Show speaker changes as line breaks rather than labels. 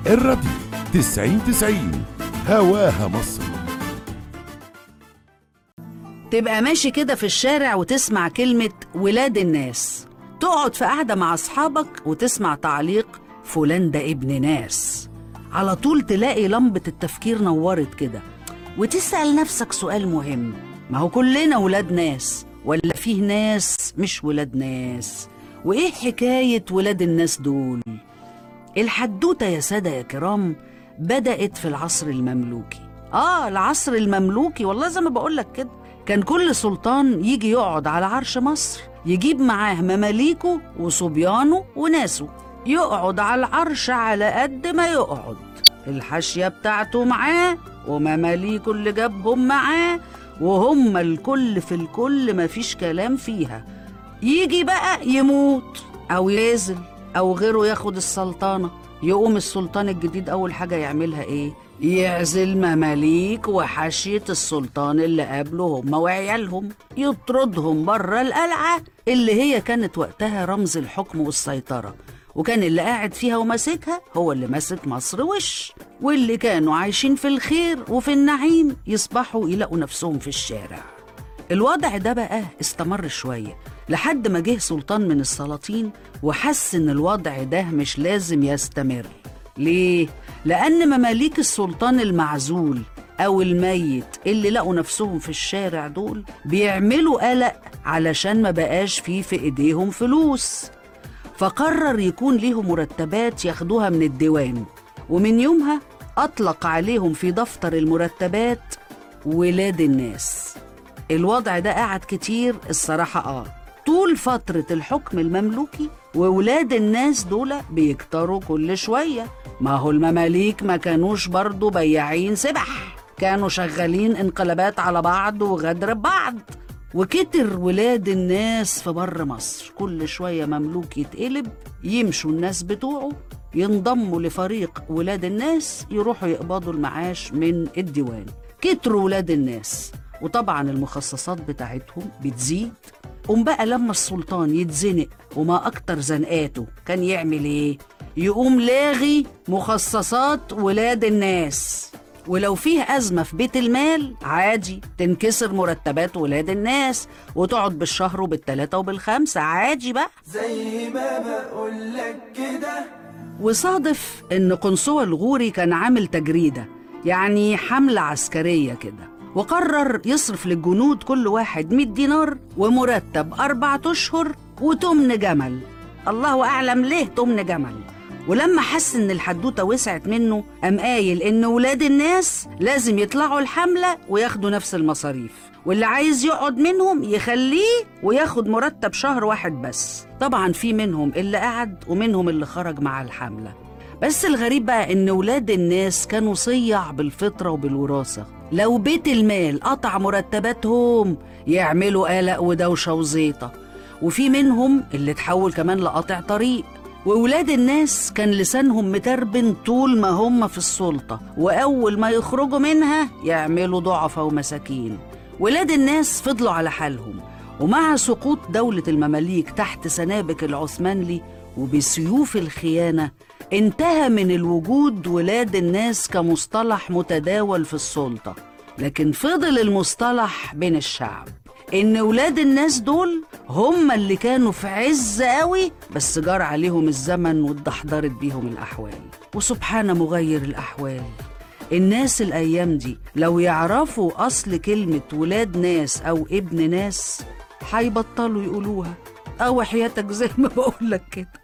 الراديو تسعين تسعين هواها مصر
تبقى ماشي كده في الشارع وتسمع كلمة ولاد الناس تقعد في قعدة مع أصحابك وتسمع تعليق فلان ده ابن ناس على طول تلاقي لمبة التفكير نورت كده وتسأل نفسك سؤال مهم ما هو كلنا ولاد ناس ولا فيه ناس مش ولاد ناس وإيه حكاية ولاد الناس دول الحدوتة يا سادة يا كرام بدأت في العصر المملوكي آه العصر المملوكي والله زي ما بقولك كده كان كل سلطان يجي يقعد على عرش مصر يجيب معاه مماليكه وصبيانه وناسه يقعد على العرش على قد ما يقعد الحاشية بتاعته معاه ومماليكه اللي جابهم معاه وهم الكل في الكل مفيش كلام فيها يجي بقى يموت أو ينزل أو غيره ياخد السلطنة يقوم السلطان الجديد أول حاجة يعملها إيه؟ يعزل مماليك وحاشية السلطان اللي قبله هم وعيالهم يطردهم بره القلعة اللي هي كانت وقتها رمز الحكم والسيطرة وكان اللي قاعد فيها وماسكها هو اللي ماسك مصر وش واللي كانوا عايشين في الخير وفي النعيم يصبحوا يلاقوا نفسهم في الشارع الوضع ده بقى استمر شوية لحد ما جه سلطان من السلاطين وحس إن الوضع ده مش لازم يستمر ليه؟ لأن مماليك السلطان المعزول أو الميت اللي لقوا نفسهم في الشارع دول بيعملوا قلق علشان ما بقاش فيه في إيديهم فلوس فقرر يكون ليهم مرتبات ياخدوها من الديوان ومن يومها أطلق عليهم في دفتر المرتبات ولاد الناس الوضع ده قعد كتير الصراحة آه طول فترة الحكم المملوكي وولاد الناس دول بيكتروا كل شوية ما هو المماليك ما كانوش برضو بياعين سبح كانوا شغالين انقلابات على بعض وغدر ببعض وكتر ولاد الناس في بر مصر كل شوية مملوك يتقلب يمشوا الناس بتوعه ينضموا لفريق ولاد الناس يروحوا يقبضوا المعاش من الديوان كتروا ولاد الناس وطبعا المخصصات بتاعتهم بتزيد قوم بقى لما السلطان يتزنق وما أكتر زنقاته كان يعمل إيه؟ يقوم لاغي مخصصات ولاد الناس ولو فيه أزمة في بيت المال عادي تنكسر مرتبات ولاد الناس وتقعد بالشهر وبالتلاتة وبالخمسة عادي بقى
زي ما بقولك كده
وصادف إن قنصوة الغوري كان عامل تجريدة يعني حملة عسكرية كده وقرر يصرف للجنود كل واحد 100 دينار ومرتب أربعة أشهر وتمن جمل الله أعلم ليه تمن جمل ولما حس إن الحدوتة وسعت منه قام قايل إن ولاد الناس لازم يطلعوا الحملة وياخدوا نفس المصاريف واللي عايز يقعد منهم يخليه وياخد مرتب شهر واحد بس طبعا في منهم اللي قعد ومنهم اللي خرج مع الحملة بس الغريب بقى إن ولاد الناس كانوا صيع بالفطرة وبالوراثة لو بيت المال قطع مرتباتهم يعملوا قلق ودوشة وزيطة وفي منهم اللي تحول كمان لقاطع طريق وولاد الناس كان لسانهم متربن طول ما هم في السلطة وأول ما يخرجوا منها يعملوا ضعفة ومساكين ولاد الناس فضلوا على حالهم ومع سقوط دولة المماليك تحت سنابك العثمانلي وبسيوف الخيانة انتهى من الوجود ولاد الناس كمصطلح متداول في السلطة لكن فضل المصطلح بين الشعب إن ولاد الناس دول هم اللي كانوا في عز قوي بس جار عليهم الزمن واتدحضرت بيهم الأحوال وسبحان مغير الأحوال الناس الأيام دي لو يعرفوا أصل كلمة ولاد ناس أو ابن ناس هيبطلوا يقولوها أو حياتك زي ما بقولك كده